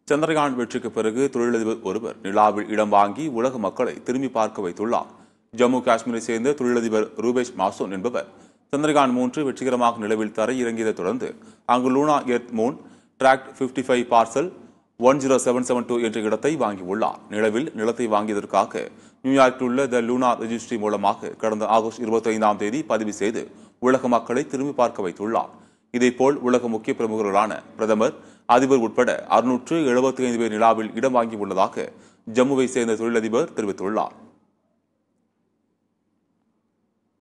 சந்திரயான் வெற்றிக்கு பிறகு தொழிலதிபர் ஒருவர் நிலாவில் இடம் வாங்கி உலக மக்களை திரும்பி பார்க்க வைத்துள்ளார் ஜம்மு காஷ்மீரை சேர்ந்த தொழிலதிபர் ரூபேஷ் மாசோன் என்பவர் சந்திரயான் மூன்று வெற்றிகரமாக நிலவில் தரை இறங்கியதைத் தொடர்ந்து அங்கு Luna earth moon tract 55 five parcel one zero seven seven two என்ற இடத்தை வாங்கியுள்ளார் நிலவில் நிலத்தை வாங்கியதற்காக நியூயார்க்கில் உள்ள த லூனா ரெஜிஸ்ட்ரி மூலமாக கடந்த ஆகஸ்ட் இருபத்தி ஐந்தாம் தேதி பதிவு செய்து உலக மக்களை திரும்பி பார்க்க வைத்துள்ளார் இதேபோல் உலக முக்கிய பிரமுகர்களான பிரதமர் அதிபர் உட்பட அறுநூற்று எழுபத்தி ஐந்து பேர் நிலாவில் இடம் வாங்கியுள்ளதாக ஜம்முவை சேர்ந்த தொழிலதிபர் தெரிவித்துள்ளார்